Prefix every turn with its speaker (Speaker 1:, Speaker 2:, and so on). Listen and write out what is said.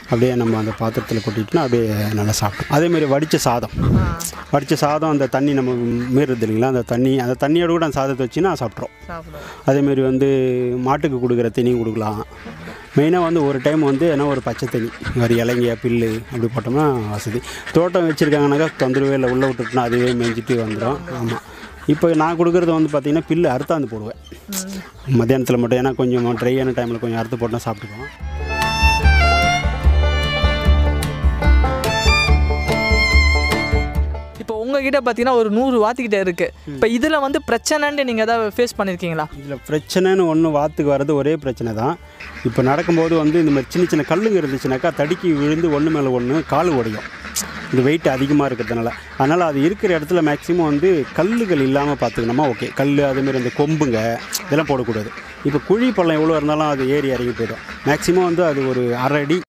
Speaker 1: அப்படியே நம்ம அந்த பாத்திரத்தில் கொட்டிட்டுனா அப்படியே நல்லா சாப்பிடும் அதேமாரி வடித்த சாதம் வடித்த சாதம் அந்த தண்ணி நம்ம மீறுறது இல்லைங்களா அந்த தண்ணி அந்த தண்ணியோட கூட அந்த சாதத்தை வச்சுன்னா சாப்பிட்றோம்
Speaker 2: சாப்பிடுவோம்
Speaker 1: அதேமாரி வந்து மாட்டுக்கு கொடுக்குற தண்ணியும் கொடுக்கலாம் மெயினாக வந்து ஒரு டைம் வந்து ஏன்னா ஒரு பச்சை தண்ணி ஒரு இலைங்க புல்லு அப்படி போட்டோம்னா வசதி தோட்டம் வச்சுருக்காங்கனாக்கா தொந்தரவே இல்லை உள்ளே விட்டுட்டுனா அதுவே மேய்ஞ்சிட்டு வந்துடும் ஆமாம் இப்போ நான் கொடுக்குறது வந்து பார்த்திங்கன்னா பில்லு அறுத்தாந்து போடுவேன் மத்தியானத்தில் மட்டும் ஏன்னா கொஞ்சம் ட்ரையான டைமில் கொஞ்சம் அறுத்து போட்டால் சாப்பிட்டுக்குவோம்
Speaker 2: இப்போ உங்ககிட்ட பார்த்தீங்கன்னா ஒரு நூறு வாத்துக்கிட்ட இருக்கு இப்போ இதில் வந்து பிரச்சனைன்னு நீங்கள் ஏதாவது ஃபேஸ் பண்ணியிருக்கீங்களா
Speaker 1: இதில் பிரச்சனைன்னு ஒன்று வாத்துக்கு வர்றது ஒரே பிரச்சனை தான் இப்போ நடக்கும்போது வந்து இந்த மாதிரி சின்ன சின்ன கல்லுங்க இருந்துச்சுனாக்கா தடுக்கி விழுந்து ஒன்று மேலே ஒன்று கால் உடையும் இது வெயிட் அதிகமாக இருக்கிறதுனால அதனால் அது இருக்கிற இடத்துல மேக்ஸிமம் வந்து கல்லுகள் இல்லாமல் பார்த்துக்கணுமா ஓகே கல் அதேமாரி அந்த கொம்புங்க இதெல்லாம் போடக்கூடாது இப்போ குழி பள்ளம் எவ்வளோ இருந்தாலும் அது ஏறி இறங்கி போயிடும் மேக்ஸிமம் வந்து அது ஒரு அரை அடி